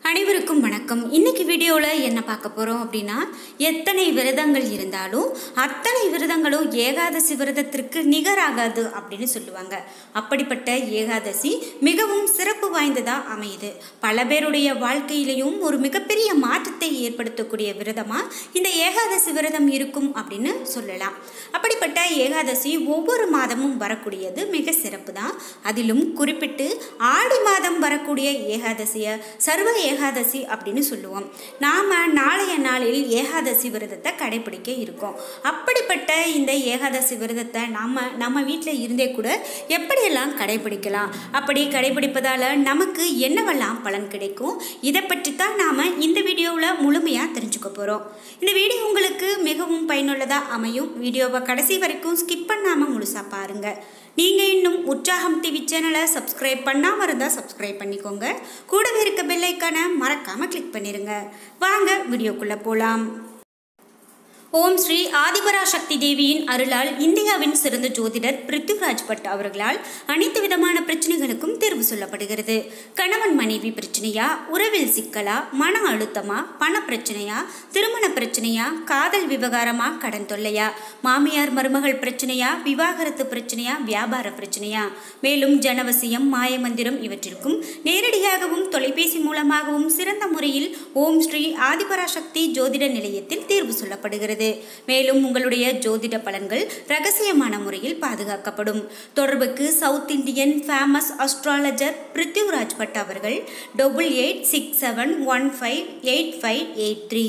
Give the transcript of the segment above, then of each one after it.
அனைவருக்கும் வணக்கம் இன்னைக்கு வீடியோவில் என்ன பார்க்க போகிறோம் அப்படின்னா எத்தனை விரதங்கள் இருந்தாலும் அத்தனை விரதங்களும் ஏகாதசி விரதத்திற்கு நிகராகாது அப்படின்னு சொல்லுவாங்க அப்படிப்பட்ட ஏகாதசி மிகவும் சிறப்பு வாய்ந்ததாக அமையுது பல பேருடைய வாழ்க்கையிலையும் ஒரு மிகப்பெரிய மாற்றத்தை ஏற்படுத்தக்கூடிய விரதமாக இந்த ஏகாதசி விரதம் இருக்கும் அப்படின்னு சொல்லலாம் அப்படிப்பட்ட ஏகாதசி ஒவ்வொரு மாதமும் வரக்கூடியது மிக சிறப்பு தான் அதிலும் குறிப்பிட்டு ஆடி மாதம் வரக்கூடிய ஏகாதசியை சர்வ ஏகாதசி அப்படின்னு சொல்லுவோம் நாம் நாளைய நாளில் ஏகாதசி விரதத்தை கடைபிடிக்க இருக்கோம் அப்படிப்பட்ட இந்த ஏகாதசி விரதத்தை நம்ம நம்ம வீட்டில் இருந்தே கூட எப்படியெல்லாம் கடைபிடிக்கலாம் அப்படி கடைபிடிப்பதால் நமக்கு என்னவெல்லாம் பலன் கிடைக்கும் இதை பற்றி தான் நாம் இந்த வீடியோவில் முழுமையாக தெரிஞ்சுக்க போகிறோம் இந்த வீடியோ உங்களுக்கு மிகவும் பயனுள்ளதாக அமையும் வீடியோவை கடைசி வரைக்கும் ஸ்கிப் பண்ணாமல் முழுசாக பாருங்கள் நீங்கள் இன்னும் உற்சாகம் டிவி சேனலை சப்ஸ்கிரைப் பண்ணாமல் இருந்தால் சப்ஸ்கிரைப் பண்ணிக்கோங்க கூடவே இருக்க பெல்லைக்கான மறக்காமல் கிளிக் பண்ணிடுங்க வாங்க வீடியோக்குள்ளே போகலாம் ஓம் ஸ்ரீ ஆதிபராசக்தி தேவியின் அருளால் இந்தியாவின் சிறந்த ஜோதிடர் பிருத்திவிராஜ் பட் அவர்களால் அனைத்து விதமான பிரச்சனைகளுக்கும் தீர்வு சொல்லப்படுகிறது கணவன் மனைவி பிரச்சனையா உறவில் சிக்கலா மன அழுத்தமா பண பிரச்சனையா திருமண பிரச்சனையா காதல் விவகாரமா கடன் தொல்லையா மாமியார் மருமகள் பிரச்சனையா விவாகரத்து பிரச்சனையா வியாபார பிரச்சனையா மேலும் ஜனவசியம் மாயமந்திரம் இவற்றிற்கும் நேரடியாகவும் தொலைபேசி மூலமாகவும் சிறந்த முறையில் ஓம் ஸ்ரீ ஆதிபராசக்தி ஜோதிட நிலையத்தில் தீர்வு சொல்லப்படுகிறது மேலும் உங்களுடைய ஜோதிட பலன்கள் ரகசியமான முறையில் பாதுகாக்கப்படும் தொடர்புக்கு South Indian famous astrologer Prithviraj Bhat அவர்கள் double eight six seven one five eight five eight three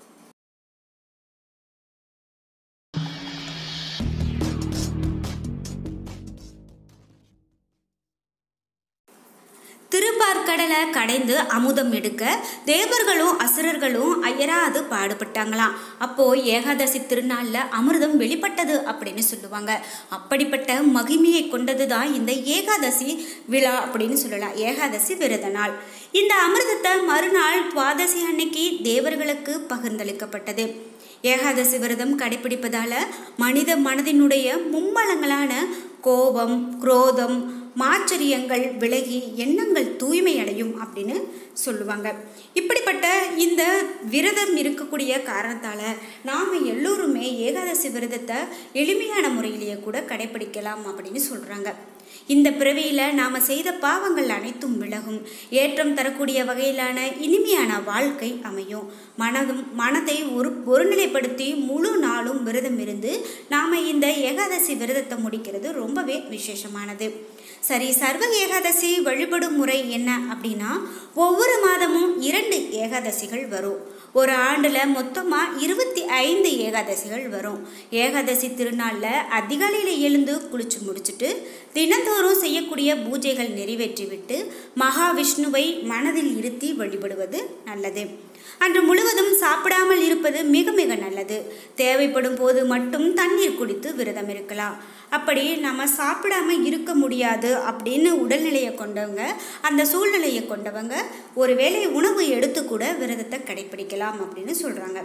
திருப்பார்கடலை கடைந்து அமுதம் எடுக்க தேவர்களும் அசுரர்களும் அயராது பாடுபட்டாங்களாம் அப்போ ஏகாதசி திருநாளில் அமிர்தம் வெளிப்பட்டது அப்படின்னு சொல்லுவாங்க அப்படிப்பட்ட மகிமையை கொண்டது தான் இந்த ஏகாதசி விழா அப்படின்னு சொல்லலாம் ஏகாதசி விரத நாள் இந்த அமிர்தத்தை மறுநாள் துவாதசி அன்னைக்கு தேவர்களுக்கு பகிர்ந்தளிக்கப்பட்டது ஏகாதசி விரதம் கடைபிடிப்பதால மனித மனதினுடைய மும்மலங்களான கோபம் குரோதம் மாச்சரியங்கள் விலகி எண்ணங்கள் தூய்மை அடையும் அப்படின்னு சொல்லுவாங்க இப்படிப்பட்ட இந்த விரதம் இருக்கக்கூடிய காரணத்தால் நாம் எல்லோருமே ஏகாதசி விரதத்தை எளிமையான முறையிலேயே கூட கடைபிடிக்கலாம் அப்படின்னு சொல்கிறாங்க இந்த பிறவியில் நாம் செய்த பாவங்கள் அனைத்தும் விலகும் ஏற்றம் தரக்கூடிய வகையிலான இனிமையான வாழ்க்கை அமையும் மனதும் மனதை ஒரு ஒருநிலைப்படுத்தி முழு நாளும் விரதம் இருந்து நாம் இந்த ஏகாதசி விரதத்தை முடிக்கிறது ரொம்பவே விசேஷமானது சரி சர்வ ஏகாதசி வழிபடும் முறை என்ன அப்படின்னா ஒவ்வொரு மாதமும் இரண்டு ஏகாதசிகள் வரும் ஒரு ஆண்டில் மொத்தமாக இருபத்தி ஐந்து ஏகாதசிகள் வரும் ஏகாதசி திருநாளில் அதிகாலையில் எழுந்து குளிச்சு முடிச்சுட்டு தினந்தோறும் செய்யக்கூடிய பூஜைகள் நிறைவேற்றிவிட்டு மகாவிஷ்ணுவை மனதில் இருத்தி வழிபடுவது நல்லது அன்று முழுவதும் சாப்பிடாமல் இருப்பது மிக மிக நல்லது தேவைப்படும் போது மட்டும் தண்ணீர் குடித்து விரதம் இருக்கலாம் அப்படி நம்ம சாப்பிடாம இருக்க முடியாது அப்படின்னு உடல்நிலையை கொண்டவங்க அந்த சூழ்நிலையை கொண்டவங்க ஒருவேளை உணவு எடுத்து கூட விரதத்தை கடைபிடிக்கலாம் அப்படின்னு சொல்கிறாங்க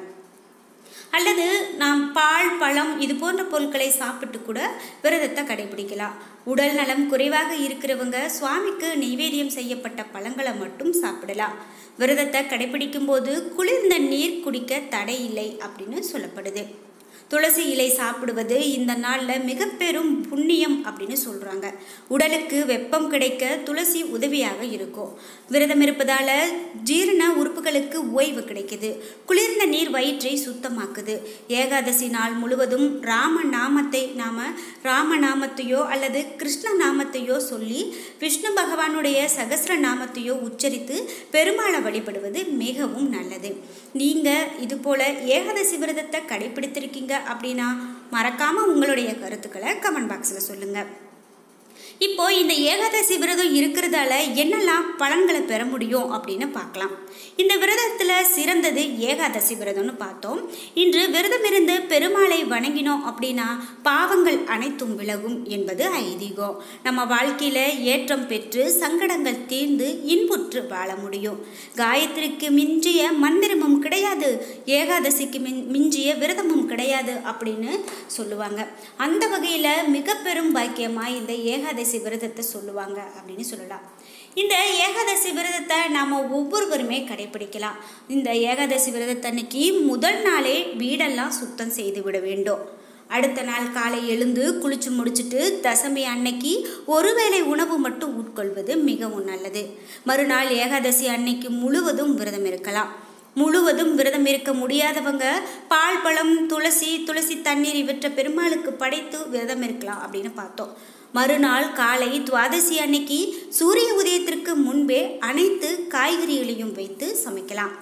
அல்லது நாம் பால் பழம் இது போன்ற பொருட்களை சாப்பிட்டு கூட விரதத்தை கடைபிடிக்கலாம் உடல் நலம் குறைவாக இருக்கிறவங்க சுவாமிக்கு நெய்வேத்தியம் செய்யப்பட்ட பழங்களை மட்டும் சாப்பிடலாம் விரதத்தை கடைபிடிக்கும் போது குளிர்ந்த நீர் குடிக்க தடை இல்லை அப்படின்னு சொல்லப்படுது துளசி இலை சாப்பிடுவது இந்த நாளில் மிக பெரும் புண்ணியம் அப்படின்னு சொல்கிறாங்க உடலுக்கு வெப்பம் கிடைக்க துளசி உதவியாக இருக்கும் விரதம் இருப்பதால் ஜீரண உறுப்புகளுக்கு ஓய்வு கிடைக்குது குளிர்ந்த நீர் வயிற்றை சுத்தமாக்குது ஏகாதசி நாள் முழுவதும் ராம நாமத்தை நாம் ராம நாமத்தையோ அல்லது கிருஷ்ண நாமத்தையோ சொல்லி விஷ்ணு பகவானுடைய சகசிர நாமத்தையோ உச்சரித்து பெருமாளை வழிபடுவது மிகவும் நல்லது நீங்கள் இது போல் ஏகாதசி விரதத்தை கடைபிடித்திருக்கீங்க அப்படின்னா மறக்காமல் உங்களுடைய கருத்துக்களை கமெண்ட் பாக்ஸில் சொல்லுங்கள் இப்போ இந்த ஏகாதசி விரதம் இருக்கிறதால என்னெல்லாம் பலன்களை பெற முடியும் அப்படின்னு பார்க்கலாம் இந்த விரதத்தில் சிறந்தது ஏகாதசி விரதம்னு பார்த்தோம் இன்று விரதம் இருந்து பெருமாளை வணங்கினோம் அப்படின்னா பாவங்கள் அனைத்தும் விலகும் என்பது ஐதீகம் நம்ம வாழ்க்கையில் ஏற்றம் பெற்று சங்கடங்கள் தீர்ந்து இன்புற்று வாழ முடியும் காயத்ரிக்கு மிஞ்சிய மந்திரமும் கிடையாது ஏகாதசிக்கு மின் மிஞ்சிய விரதமும் கிடையாது அப்படின்னு சொல்லுவாங்க அந்த வகையில் மிக பெரும் பாக்கியமாக இந்த ஏகாதசி விரதத்தை சொல்லுவாங்க அப்படின்னு சொல்லலாம் இந்த ஏகாதசி விரதத்தை நாம் ஒவ்வொருவருமே கடைபிடிக்கலாம் இந்த ஏகாதசி விரதத்தன்னைக்கு முதல் நாளே வீடெல்லாம் சுத்தம் செய்து விட வேண்டும் அடுத்த நாள் காலை எழுந்து குளிச்சு முடிச்சுட்டு தசமி அன்னைக்கு ஒருவேளை உணவு மட்டும் உட்கொள்வது மிகவும் நல்லது மறுநாள் ஏகாதசி அன்னைக்கு முழுவதும் விரதம் இருக்கலாம் முழுவதும் விரதம் இருக்க முடியாதவங்க பால் பழம் துளசி துளசி தண்ணீர் இவற்றை பெருமாளுக்கு படைத்து விரதம் இருக்கலாம் அப்படின்னு பார்த்தோம் மறுநாள் காலை துவாதசி அன்னைக்கு சூரிய உதயத்திற்கு முன்பே அனைத்து காய்கறிகளையும் வைத்து சமைக்கலாம்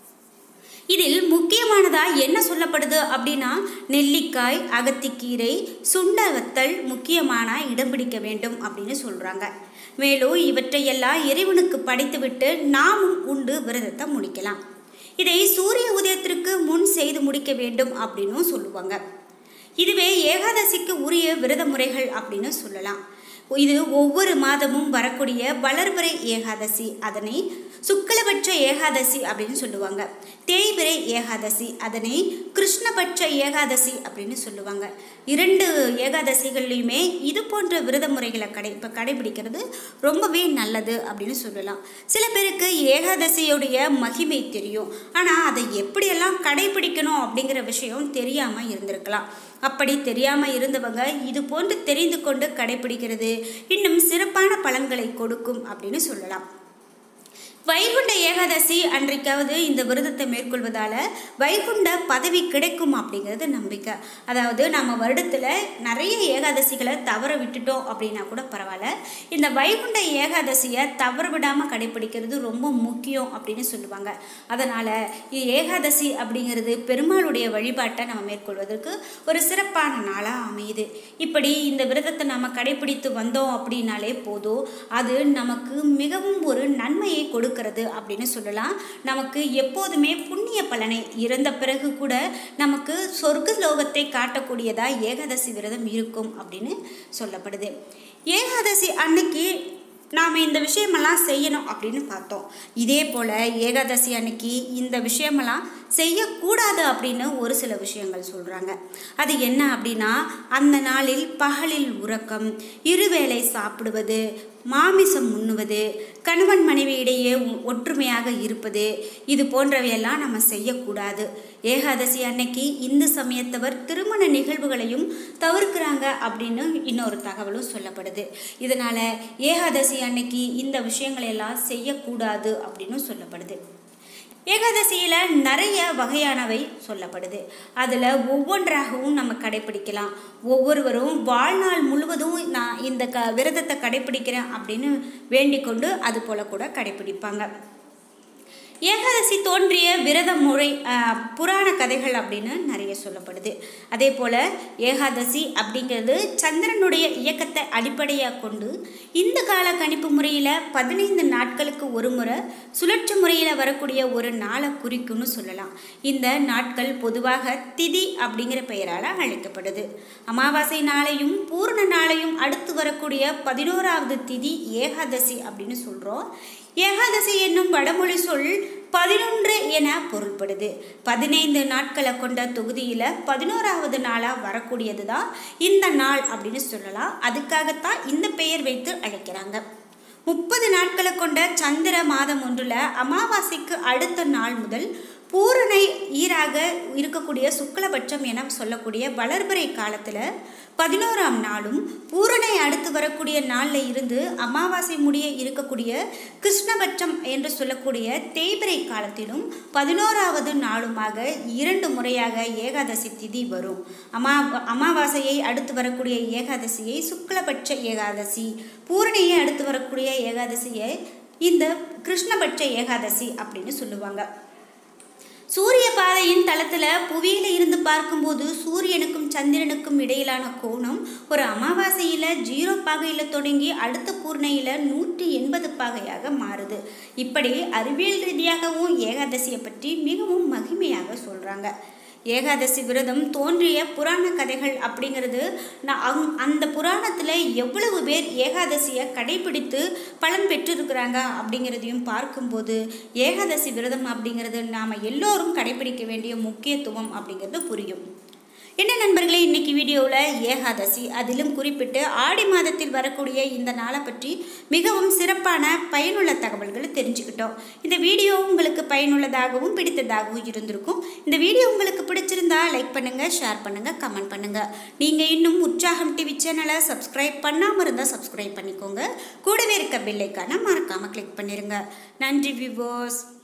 இதில் முக்கியமானதா என்ன சொல்லப்படுது அப்படின்னா நெல்லிக்காய் அகத்திக்கீரை சுண்ட வத்தல் முக்கியமான இடம் பிடிக்க வேண்டும் அப்படின்னு சொல்றாங்க மேலும் இவற்றையெல்லாம் இறைவனுக்கு படைத்துவிட்டு நாமும் உண்டு விரதத்தை முடிக்கலாம் இதை சூரிய உதயத்திற்கு முன் செய்து முடிக்க வேண்டும் அப்படின்னும் சொல்லுவாங்க இதுவே ஏகாதசிக்கு உரிய விரத முறைகள் அப்படின்னு சொல்லலாம் இது ஒவ்வொரு மாதமும் வரக்கூடிய வளர்பிறை ஏகாதசி அதனை சுக்லபட்ச ஏகாதசி அப்படின்னு சொல்லுவாங்க தேய்பிறை ஏகாதசி அதனை கிருஷ்ணபட்ச ஏகாதசி அப்படின்னு சொல்லுவாங்க இரண்டு ஏகாதசிகள்லையுமே இது போன்ற விரத முறைகளை கடை இப்போ கடைபிடிக்கிறது ரொம்பவே நல்லது அப்படின்னு சொல்லலாம் சில பேருக்கு ஏகாதசியுடைய மகிமை தெரியும் ஆனால் அதை எப்படியெல்லாம் கடைபிடிக்கணும் அப்படிங்கிற விஷயம் தெரியாமல் இருந்திருக்கலாம் அப்படி தெரியாமல் இருந்தவங்க இது போன்று தெரிந்து கொண்டு கடைபிடிக்கிறது இன்னும் சிறப்பான பலன்களை கொடுக்கும் அப்படின்னு சொல்லலாம் வைகுண்ட ஏகாதசி அன்றைக்காவது இந்த விரதத்தை மேற்கொள்வதால வைகுண்ட பதவி கிடைக்கும் அப்படிங்கிறது நம்பிக்கை அதாவது நம்ம வருடத்தில் நிறைய ஏகாதசிகளை தவற விட்டுட்டோம் அப்படின்னா கூட பரவாயில்ல இந்த வைகுண்ட ஏகாதசியை தவற விடாமல் கடைபிடிக்கிறது ரொம்ப முக்கியம் அப்படின்னு சொல்லுவாங்க அதனால் ஏகாதசி அப்படிங்கிறது பெருமாளுடைய வழிபாட்டை நம்ம மேற்கொள்வதற்கு ஒரு சிறப்பான நாளாக அமையுது இப்படி இந்த விரதத்தை நம்ம கடைபிடித்து வந்தோம் அப்படின்னாலே போதும் அது நமக்கு மிகவும் ஒரு நன்மையை கொடு கொடுக்கிறது அப்படின்னு சொல்லலாம் நமக்கு எப்போதுமே புண்ணிய பலனை இறந்த பிறகு கூட நமக்கு சொர்க்க லோகத்தை காட்டக்கூடியதா ஏகாதசி விரதம் இருக்கும் அப்படின்னு சொல்லப்படுது ஏகாதசி அன்னைக்கு நாம் இந்த விஷயமெல்லாம் செய்யணும் அப்படின்னு பார்த்தோம் இதே போல் ஏகாதசி அன்னைக்கு இந்த விஷயமெல்லாம் செய்யக்கூடாது அப்படின்னு ஒரு சில விஷயங்கள் சொல்கிறாங்க அது என்ன அப்படின்னா அந்த நாளில் பகலில் உறக்கம் இருவேளை சாப்பிடுவது மாமிசம் உண்ணுவது கணவன் மனைவி இடையே ஒற்றுமையாக இருப்பது இது போன்றவையெல்லாம் நம்ம செய்யக்கூடாது ஏகாதசி அன்னைக்கு இந்து சமயத்தவர் திருமண நிகழ்வுகளையும் தவிர்க்கிறாங்க அப்படின்னு இன்னொரு தகவலும் சொல்லப்படுது இதனால் ஏகாதசி அன்னைக்கு இந்த விஷயங்களெல்லாம் செய்யக்கூடாது அப்படின்னு சொல்லப்படுது ஏகாதசியில் நிறைய வகையானவை சொல்லப்படுது அதில் ஒவ்வொன்றாகவும் நம்ம கடைப்பிடிக்கலாம் ஒவ்வொருவரும் வாழ்நாள் முழுவதும் நான் இந்த க விரதத்தை கடைப்பிடிக்கிறேன் அப்படின்னு வேண்டிக் கொண்டு அது போல் கூட கடைப்பிடிப்பாங்க ஏகாதசி தோன்றிய விரத முறை புராண கதைகள் அப்படின்னு நிறைய சொல்லப்படுது அதே போல் ஏகாதசி அப்படிங்கிறது சந்திரனுடைய இயக்கத்தை அடிப்படையாக கொண்டு இந்த கால கணிப்பு முறையில் பதினைந்து நாட்களுக்கு ஒரு முறை சுழற்சி முறையில் வரக்கூடிய ஒரு நாளை குறிக்கும்னு சொல்லலாம் இந்த நாட்கள் பொதுவாக திதி அப்படிங்கிற பெயரால் அழைக்கப்படுது அமாவாசை நாளையும் பூர்ண நாளையும் அடுத்து வரக்கூடிய பதினோராவது திதி ஏகாதசி அப்படின்னு சொல்கிறோம் ஏகாதசி என்னும் வடமொழி சொல் பதினொன்று என பொருள்படுது பதினைந்து நாட்களை கொண்ட தொகுதியில் பதினோராவது நாளாக வரக்கூடியது தான் இந்த நாள் அப்படின்னு சொல்லலாம் அதுக்காகத்தான் இந்த பெயர் வைத்து அழைக்கிறாங்க முப்பது நாட்களை கொண்ட சந்திர மாதம் ஒன்றில் அமாவாசைக்கு அடுத்த நாள் முதல் பூரணை ஈராக இருக்கக்கூடிய சுக்லபட்சம் என சொல்லக்கூடிய வளர்பிறை காலத்தில் பதினோராம் நாளும் பூரணை அடுத்து வரக்கூடிய நாளில் இருந்து அமாவாசை முடிய இருக்கக்கூடிய கிருஷ்ணபட்சம் என்று சொல்லக்கூடிய தேய்பிரை காலத்திலும் பதினோராவது நாளுமாக இரண்டு முறையாக ஏகாதசி திதி வரும் அமா அமாவாசையை அடுத்து வரக்கூடிய ஏகாதசியை சுக்லபட்ச ஏகாதசி பூரணையை அடுத்து வரக்கூடிய ஏகாதசியை இந்த கிருஷ்ணபட்ச ஏகாதசி அப்படின்னு சொல்லுவாங்க சூரிய பாதையின் தளத்தில் புவியில இருந்து பார்க்கும்போது சூரியனுக்கும் சந்திரனுக்கும் இடையிலான கோணம் ஒரு அமாவாசையில் ஜீரோ பாகையில் தொடங்கி அடுத்த பூர்ணையில் நூற்றி எண்பது பாகையாக மாறுது இப்படி அறிவியல் ரீதியாகவும் ஏகாதசியை பற்றி மிகவும் மகிமையாக சொல்கிறாங்க ஏகாதசி விரதம் தோன்றிய புராண கதைகள் அப்படிங்கிறது நான் அங் அந்த புராணத்தில் எவ்வளவு பேர் ஏகாதசியை கடைபிடித்து பலன் பெற்றிருக்கிறாங்க அப்படிங்கிறதையும் பார்க்கும்போது ஏகாதசி விரதம் அப்படிங்கிறது நாம் எல்லோரும் கடைபிடிக்க வேண்டிய முக்கியத்துவம் அப்படிங்கிறது புரியும் என்ன நண்பர்களே இன்னைக்கு வீடியோவில் ஏகாதசி அதிலும் குறிப்பிட்டு ஆடி மாதத்தில் வரக்கூடிய இந்த நாளை பற்றி மிகவும் சிறப்பான பயனுள்ள தகவல்களை தெரிஞ்சுக்கிட்டோம் இந்த வீடியோ உங்களுக்கு பயனுள்ளதாகவும் பிடித்ததாகவும் இருந்திருக்கும் இந்த வீடியோ உங்களுக்கு பிடிச்சிருந்தா லைக் பண்ணுங்க ஷேர் பண்ணுங்க கமெண்ட் பண்ணுங்க நீங்க இன்னும் உற்சாகம் டிவி சேனலை சப்ஸ்கிரைப் பண்ணாமல் இருந்தால் சப்ஸ்கிரைப் பண்ணிக்கோங்க கூடவே இருக்க பெல்லைக்கான மறக்காம கிளிக் பண்ணிருங்க நன்றி விவோஸ்